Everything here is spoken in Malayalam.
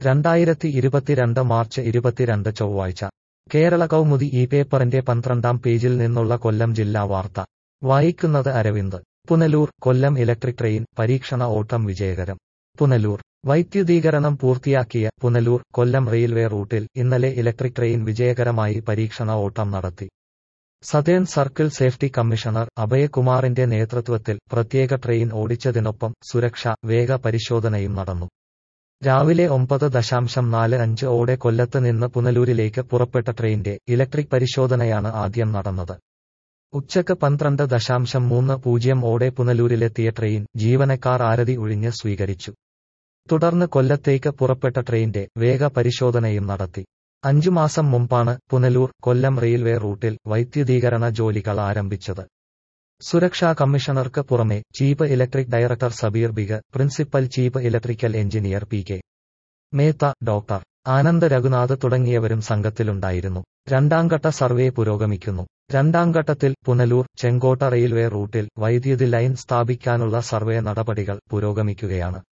രണ്ടായിരത്തി ഇരുപത്തിരണ്ട് മാർച്ച് ഇരുപത്തിരണ്ട് ചൊവ്വാഴ്ച കേരള കൗമുദി ഈ പേപ്പറിന്റെ പന്ത്രണ്ടാം പേജിൽ നിന്നുള്ള കൊല്ലം ജില്ലാ വാർത്ത വായിക്കുന്നത് അരവിന്ദ് പുനലൂർ കൊല്ലം ഇലക്ട്രിക് ട്രെയിൻ പരീക്ഷണ ഓട്ടം വിജയകരം പുനലൂർ വൈദ്യുതീകരണം പൂർത്തിയാക്കിയ പുനലൂർ കൊല്ലം റെയിൽവേ റൂട്ടിൽ ഇന്നലെ ഇലക്ട്രിക് ട്രെയിൻ വിജയകരമായി പരീക്ഷണ ഓട്ടം നടത്തി സതേൺ സർക്കിൾ സേഫ്റ്റി കമ്മീഷണർ അഭയകുമാറിന്റെ നേതൃത്വത്തിൽ പ്രത്യേക ട്രെയിൻ ഓടിച്ചതിനൊപ്പം സുരക്ഷ വേഗ പരിശോധനയും നടന്നു രാവിലെ ഒമ്പത് ദശാംശം നാല് അഞ്ച് ഓടെ കൊല്ലത്ത് നിന്ന് പുനലൂരിലേക്ക് പുറപ്പെട്ട ട്രെയിന്റെ ഇലക്ട്രിക് പരിശോധനയാണ് ആദ്യം നടന്നത് ഉച്ചക്ക് പന്ത്രണ്ട് ദശാംശം മൂന്ന് പൂജ്യം ഓടെ പുനലൂരിലെത്തിയ ട്രെയിൻ ജീവനക്കാർ ആരതി ഒഴിഞ്ഞ് സ്വീകരിച്ചു തുടർന്ന് കൊല്ലത്തേക്ക് പുറപ്പെട്ട ട്രെയിന്റെ വേഗ പരിശോധനയും നടത്തി അഞ്ചു മാസം മുമ്പാണ് പുനലൂർ കൊല്ലം റെയിൽവേ റൂട്ടിൽ വൈദ്യുതീകരണ ജോലികൾ ആരംഭിച്ചത് സുരക്ഷാ കമ്മീഷണർക്ക് പുറമെ ചീഫ് ഇലക്ട്രിക് ഡയറക്ടർ സബീർ ബിഗ് principal chief electrical engineer P K Mehta doctor Anand Raghunath തുടങ്ങിയവരും സംഘത്തിലുണ്ടായിരുന്നു രണ്ടാംഘട്ട സർവേ പുരോഗമിക്കുന്നു രണ്ടാം ഘട്ടത്തിൽ പുനലൂർ ചെങ്കോട്ട റെയിൽവേ റൂട്ടിൽ വൈദ്യുതി ലൈൻ സ്ഥാപിക്കാനുള്ള സർവേ നടപടികൾ പുരോഗമിക്കുകയാണ്